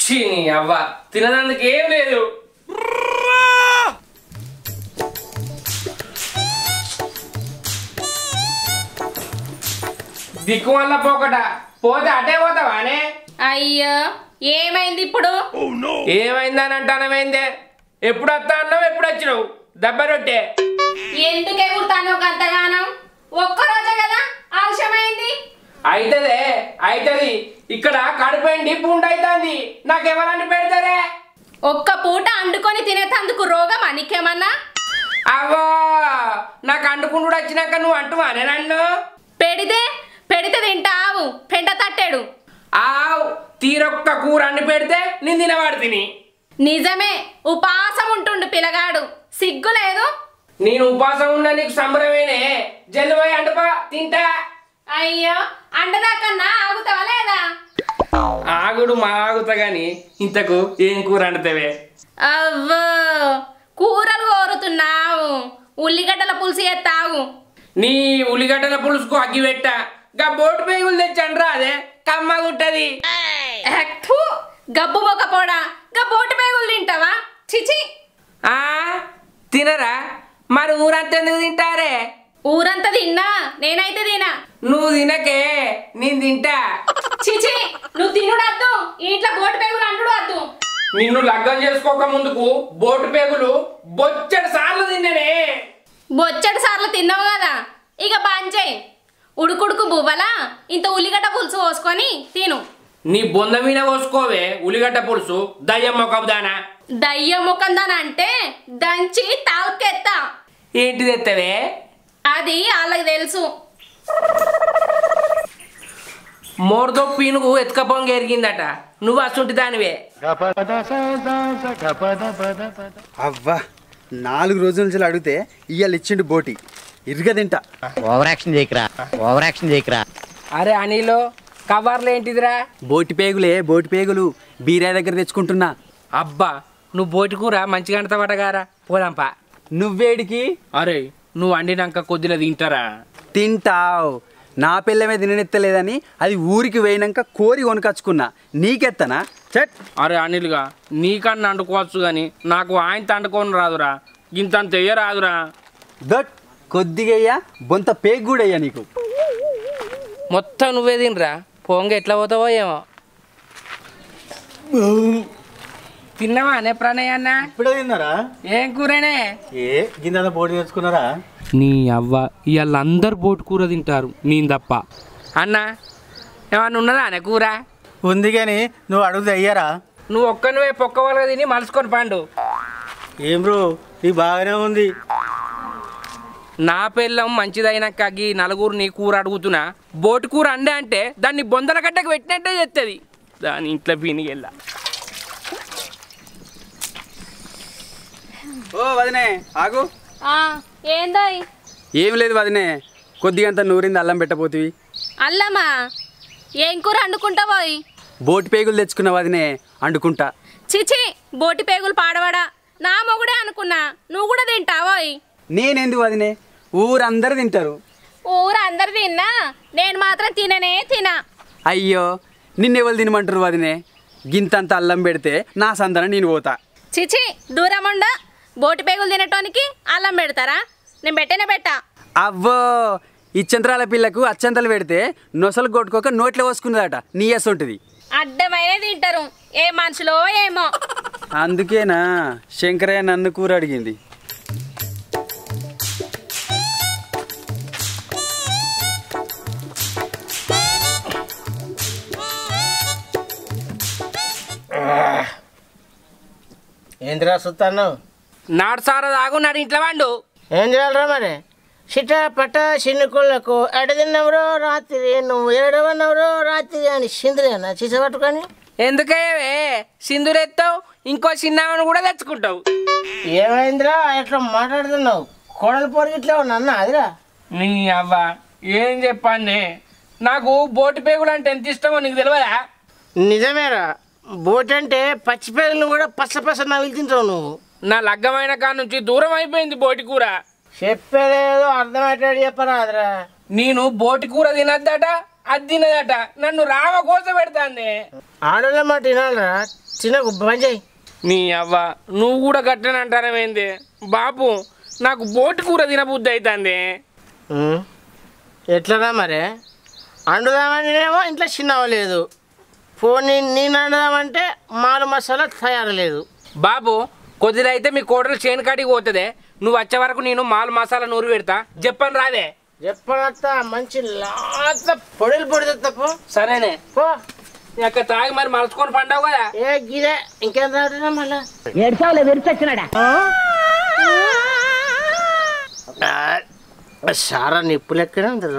ఛీ నీ అవ్వ తినడానికి ఏం లేదు దిక్కు వల్ల పోకట పోతే అటే పోతావానే అయ్యో ఏమైంది ఇప్పుడు ఏమైందని అంటానమైందే ఎప్పుడు వస్తా అన్నావు ఎప్పుడు వచ్చినావు దెబ్బ రొట్టె ఎందుకు ఎగురుతాను గంతగానం ఒక్కరోజే కదా ఆలస్యమైంది అయితదే అయితది ఇక్కడ కడుపండి పుండు అవుతుంది నాకెవరని పెడతారే ఒక్క పూట అండుకొని తినేటందుకు రోగం నీకేమన్నా అవ్వా నాకు అండుకుంటుడు వచ్చినాక నువ్వు అంటువానే నన్ను పెడితే పెడితే తింటావు పెంట తట్టాడు ఆవ్ తీరొక్క కూర అండి పెడితే నేను తినవాడు తిని నిజమే ఉపాసం ఉంటుండు పిల్లగాడు సిగ్గు లేదు నేను ఉపాసం ఉన్నా నీకు సంబరమేనే జల్ది పోయి అండుపా తింటా అయ్యో అండదాకన్నా ఆగుతావా లేదా ఆగుడు మా ఆగుతా గాని ఇంతకు ఏం కూర అండుతావే అవ్వో కూరలు కోరుతున్నావు ఉల్లిగడ్డల పులుసు ఎత్తావు నీ ఉల్లిగడ్డల పులుసుకు అగ్గి పెట్ట గా బోటు పేగులు తెచ్చండ్రా అదే కమ్మగుంటది ఎక్కు, గబ్బు మొక్కపోడా గా బోటు పేగులు తింటావా చిచి ఆ తినరా మరి ఊరంతా ఎందుకు తింటారే ఊరంతా తిన్నా నేనైతే తినా నువ్వు తినకే నేను తింటా చిచి నువ్వు తినుడద్దు ఇంట్లో బోటు పేగులు అంటుడు వద్దు నిన్ను లగ్గం చేసుకోక ముందుకు బోటు పేగులు బొచ్చడి సార్లు తిన్ననే బొచ్చడి సార్లు తిన్నావు కదా ఇక బాంచేయి ఉడుకుడుకు బువ్వలా ఇంత ఉల్లిగడ్డ పులుసు పోసుకొని తిను నీ బొంద మీద పోసుకోవే ఉల్లిగడ్డ పులుసు దయ్యం మొక్కదానా దయ్యం ముఖం దాని అంటే దంచి తాల్కెత్తా ఏంటిది ఎత్తవే అది వాళ్ళకి తెలుసు మోర్దో పీనుగు ఎత్తుకపోంగి ఎరిగిందట నువ్వు అసుంటి దానివే అవ్వా నాలుగు రోజుల నుంచి అడిగితే ఇవాళ ఇచ్చిండు బోటి ఇరుగ తింటా ఓవర్ యాక్షన్ చేయకరా ఓవర్ యాక్షన్ చేయకరా అరే అనిలో కవర్లు ఏంటిదిరా బోటి పేగులే బోటి పేగులు బీరా దగ్గర తెచ్చుకుంటున్నా అబ్బా నువ్వు బోటి కూర మంచిగా అంటవటగారా పోదాంపా నువ్వేడికి అరే నువ్వు వండినాక కొద్దిగా తింటారా తింటావు నా పిల్లమే తిననెత్తలేదని అది ఊరికి పోయినాక కోరి కొనుకొచ్చుకున్నా నీకెత్తనా చెట్ అరే అనిల్గా నీకన్నా అండుకోవచ్చు కానీ నాకు ఆయన అండుకొని రాదురా ఇంతంత తెయ్య రాదురా దట్ కొద్దిగయ్యా బొంత పేగు కూడా అయ్యా నీకు మొత్తం నువ్వే తినరా పొంగ ఎట్లా పోతావో ఏమో తిన్నావా అనే ప్రణయ్ అన్న ఇప్పుడే తిన్నారా ఏం కూరనే ఏ గింద పోటీ తెచ్చుకున్నారా నీ అవ్వ ఇవాళ అందరు బోటు కూర తింటారు నేను తప్ప అన్న ఏమన్నా ఉన్నదా అనే కూర ఉంది కానీ నువ్వు అడుగుతే అయ్యారా నువ్వు ఒక్కనివే పొక్క వాళ్ళగా తిని మలుసుకొని పండు ఏం బ్రో నీకు బాగానే ఉంది నా పిల్లం మంచిదైనాక గీ నలుగురు నీ కూర అడుగుతున్నా బోటు కూర అండే అంటే దాన్ని బొందల గడ్డకు పెట్టినట్టే చెత్తది దాని ఇంట్లో పీనికెళ్ళా ఓ వదినే ఆగు ఏందో ఏం లేదు వదినే కొద్దిగంత నూరింది అల్లం పెట్టపోతివి అల్లమా ఏం కూర వండుకుంటావోయ్ బోటి పేగులు తెచ్చుకున్న వదినే అండుకుంటా చిచి బోటి పేగులు పాడవడా నా మొగుడే అనుకున్నా నువ్వు కూడా తింటావోయ్ నేనేంది వదినే ఊరందరూ తింటారు ఊరు అందరు తిన్నా నేను మాత్రం తిననే తినా అయ్యో నిన్నెవరు తినమంటారు వదినే గింతంత అల్లం పెడితే నా సందన నేను పోతా చిచి దూరముండ బోటి పేగులు తినటానికి అల్లం పెడతారా నేను పెట్టనే పెట్టా అవ్వో ఇచ్చంతరాల పిల్లకు అచ్చంతలు పెడితే నొసలు కొట్టుకోక నోట్లో పోసుకున్నదట నీ ఉంటుంది అడ్డమైన తింటారు ఏ మనుషులో ఏమో అందుకేనా శంకరయ్య నన్ను కూర అడిగింది ఏంటిరా సుత్తాను నాడు సారా తాగు నాడు ఇంట్లో వండు ఏం చేయాలరా మరి చిట పట చిన్నుకుళ్ళకు ఎడ తిన్నవరో రాత్రి నువ్వు ఏడవన్నవరో రాత్రి అని సిందిరేనా చిచ్చ పట్టుకొని ఎందుకయ్యవే సింధురెత్తావు ఇంకో చిన్నవని కూడా తెచ్చుకుంటావు ఏమైందిరా ఎట్లా మాట్లాడుతున్నావు కోడలు పొరిగిట్లా నన్న అదిరా నీ అవ్వ ఏం చెప్పానే నాకు బోటి పేగులు అంటే ఎంత ఇష్టమో నీకు తెలియదా నిజమేరా బోట్ అంటే పచ్చి పేగులను కూడా పచ్చ పచ్చ నవ్వులు తింటావు నువ్వు నా లగ్గమైన కాడ నుంచి దూరం అయిపోయింది బోటి కూర చెప్పేదేదో అర్థమయ్యేటట్టు చెప్పరా అదిరా నేను బోటి కూర తినద్దట అది తినదట నన్ను రామ కోస పెడతాంది ఆడోళ్ళ మాట వినాలరా తినకు బంద్ చేయి నీ అవ్వ నువ్వు కూడా గట్టని అంటానమేంది బాపు నాకు బోటి కూర తినబుద్ధి అవుతుంది ఉమ్. ఎట్లరా మరి అండుదామని ఏమో ఇంట్లో చిన్నవ లేదు ఫోన్ నేను అండుదామంటే మాలు మసాలా తయారు లేదు బాబు కొద్దిదైతే మీ కోడలు చేను కాడికి పోతుంది నువ్వు వచ్చే వరకు నేను మాల్ మసాలా నూరు పెడతా చెప్పని రాదే చెప్పనత్త మంచి లాత పొడిలు పొడి తప్పు సరేనే పో అక్క తాగి మరి మలుచుకొని పండవు కదా ఏ గిదే ఇంకేం రావట్లేదా మళ్ళా ఏడ్చావులే విరిచొచ్చినాడా ఆ, సారా నిప్పు లెక్కనే అందరు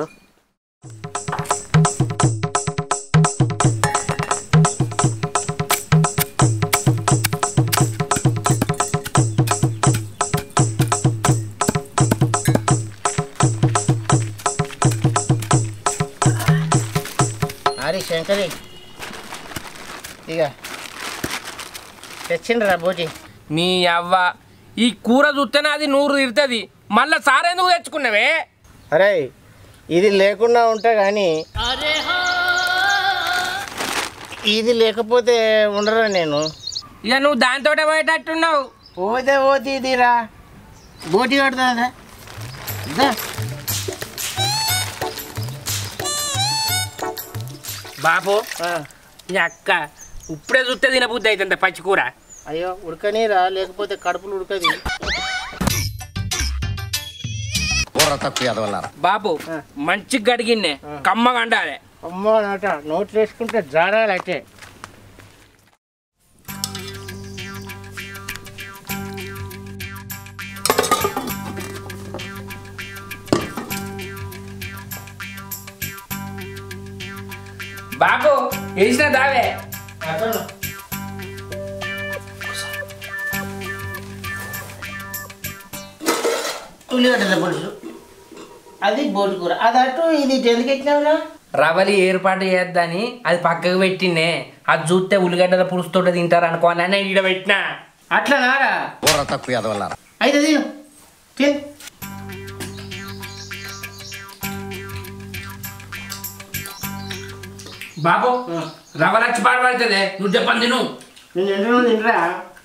హరి శంకరి ఇక తెచ్చిండ్రా బోజీ నీ అవ్వ ఈ కూర చూస్తేనే అది నూరు తిడుతుంది మళ్ళా సారెందుకు తెచ్చుకున్నావే అరే ఇది లేకుండా ఉంటా కానీ ఇది లేకపోతే ఉండరా నేను ఇక నువ్వు దాంతోటే పోయేటట్టున్నావు పోతే పోతే ఇదిరా బోటి కడతా దా బాపు ఆ, ఈ అక్క ఇప్పుడే చూస్తే తినబుద్ధి అవుతుంది పచ్చి కూర అయ్యో ఉడకనీరా లేకపోతే కడుపులు ఉడకది కూర తక్కువ ఎదవల్లారా బాపు మంచి గడిగిన్నే కమ్మగా అండాలి అమ్మో నాట నోట్లు వేసుకుంటే జారాలి అయితే బాపు వేసిన దావే ఉల్లిగడ్డల పులుసు అది బోటి కూర అది అటు ఇది ఇటు ఎందుకు ఎక్కినావురా రవలి ఏర్పాటు చేద్దని అది పక్కకు పెట్టిండే అది చూస్తే ఉల్లిగడ్డల పులుసుతో తింటారు అనుకోవాలని ఈడ పెట్టినా అట్లా నారా కూర తక్కువ ఎదవల్లారా అయితే తిను తిను బాబు రవలచ్చి పాడబడుతుంది నువ్వు చెప్పండి తిను నేను ఎండలో తినరా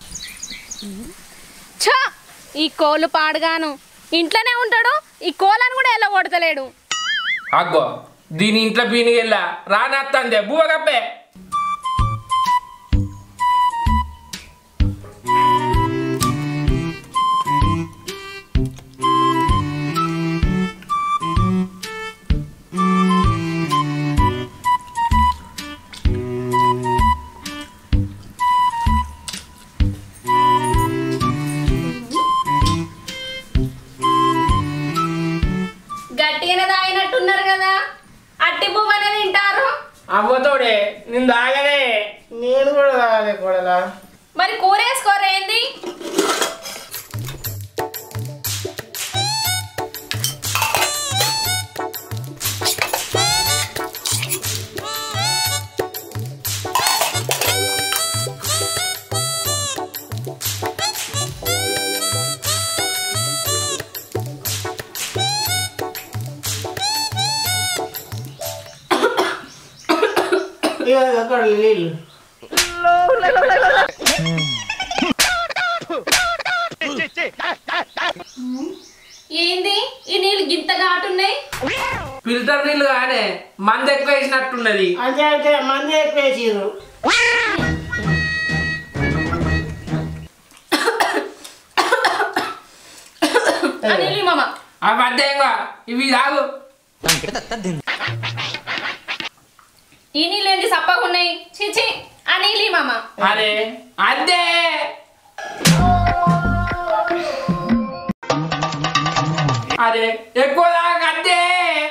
ఛ ఈ కోళ్ళు పాడుగాను ఇంట్లోనే ఉంటాడు ఈ కోళ్ళని కూడా ఎలా కొడతలేడు అగ్గో దీని ఇంట్లో పీనికెళ్ళా రానత్తందే బువ్వ కప్పే గట్టిగానే తాగినట్టున్నారు కదా అట్టి పువ్వనే తింటారు అవ్వతోడే నేను దాగనే నేను కూడా తాగాలి కూడలా మరి కూర వేసుకోరేంది ఇక అక్కడ నీళ్ళు ఏంది ఈ నీళ్ళు గింత ఘాటున్నాయి ఫిల్టర్ నీళ్ళు కానే మంది ఎక్కువ వేసినట్టున్నది అంతే అంటే మంది ఎక్కువ వేసిర్రు ఆ నీళ్ళు మామ అవి అడ్డేంగా ఇవి తాగు ఈ నీళ్ళు ఏంటి సప్పగా ఉన్నాయి చిచి ఆ నీళ్ళు మామ అరే అద్దే అరే ఎక్కువ తాగ అద్దే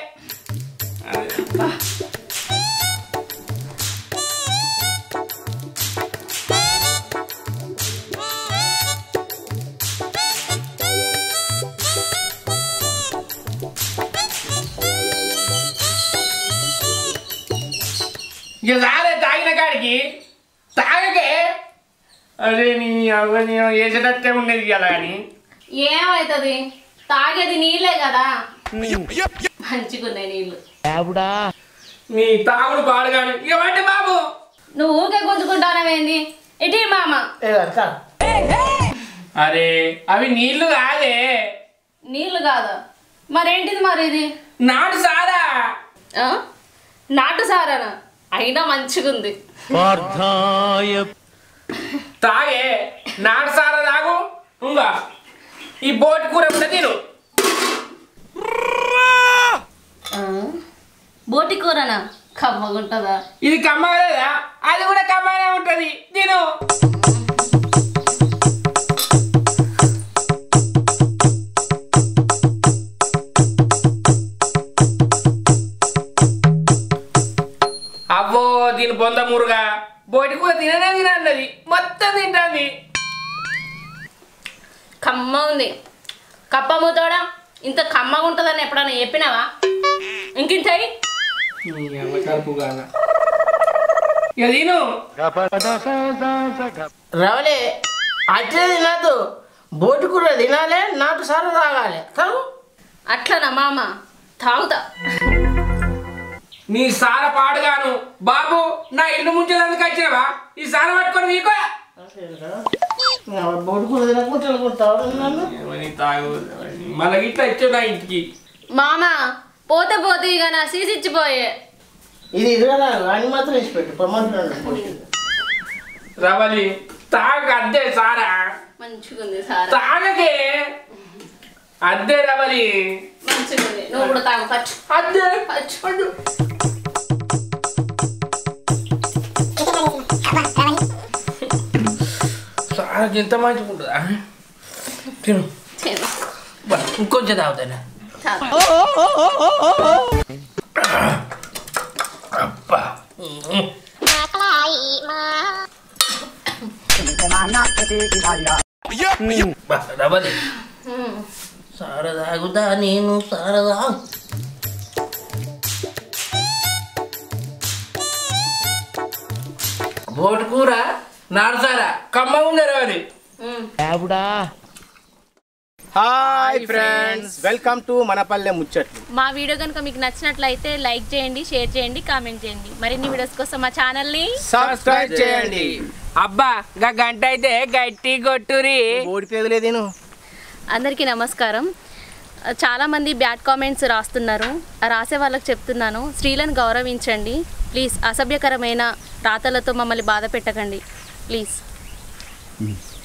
ఇక రాలే తాగిన కాడికి తాగకే అరే నీ అవన్నీ వేసేటట్టే ఉండేది కదా కానీ ఏమవుతుంది తాగేది నీళ్ళే కదా మంచిగున్నాయి నీళ్ళు నీ తాగుడు పాడుగాను ఇక వంటి బాబు నువ్వు ఊరికే గుంజుకుంటానవేంది ఇటీ మామ ఏ అక్క అరే అవి నీళ్లు కాదే నీళ్ళు కాదు మరేంటిది మరి ఇది నాటు సారా ఆ? నాటు సారానా అయినా మంచిగుంది తాగే నాటు సారా తాగు ఇంకా ఈ బోటి కూర కూడా తిను ఆ? బోటి కూరనా కమ్మగుంటుందా ఇది కమ్మగా లేదా అది కూడా కమ్మగానే ఉంటది తిను అవ్వో దీని బొంద మురుగా బోటి కూర తిననే తినన్నది మొత్తం తింటుంది కమ్మ ఉంది కప్ప మూతోడా ఇంత కమ్మగా ఉంటుందని ఎప్పుడన్నా చెప్పినావా ఇంకింటాయి కడుపు కాదా ఇక తిను రవలే అట్లే తినద్దు బోటి కూర తినాలి నాటు సారా తాగాలి తాగు అట్లనా మామ తాగుతా నీ సార పాడుగాను బాబు నా ఇల్లు ముంచేందుకు వచ్చినవా ఈ సార పట్టుకొని మీకో బోటి కూర తినకుంటే అనుకుంటావు నన్ను తాగు మళ్ళీ ఇట్లా ఇచ్చావు నా ఇంటికి మామ పోతే పోతే ఇక నా సీసిచ్చిపోయే ఇది ఇదిగా అని మాత్రం వేసి పెట్టు పొమ్మంటున్నాను రవలి తాగ అద్దే సారా మంచిగుంది సార్ తాగకే అద్దే రవలి మంచిగుంది నువ్వు కూడా తాగు పచ్చు అద్దే పచ్చు సారకి ఎంత మంచిగా ఉంటుందా తిను తిను. బా, ఇంకొంచెం తాగుతానా చాలు. అబ్బా బా, రవలి సార తాగుతా నేను సార తాగు బోటి కూర నాడసారా కమ్మగా ఉంది Ravali um. Hi friends welcome to మనపల్లె ముచ్చట్లు మా వీడియో కనుక మీకు నచ్చినట్లయితే లైక్ చేయండి షేర్ చేయండి కామెంట్ చేయండి మరిన్ని వీడియోస్ కోసం మా ఛానల్ని సబ్స్క్రైబ్ చేయండి అబ్బా గా గంట అయితే గట్టి కొట్టురి ఓడిపోయలేదు నేను అందరికీ నమస్కారం చాలామంది బ్యాడ్ కామెంట్స్ రాస్తున్నారు ఆ రాసే వాళ్ళకి చెప్తున్నాను స్త్రీలను గౌరవించండి ప్లీజ్ అసభ్యకరమైన రాతలతో మమ్మల్ని బాధ పెట్టకండి ప్లీజ్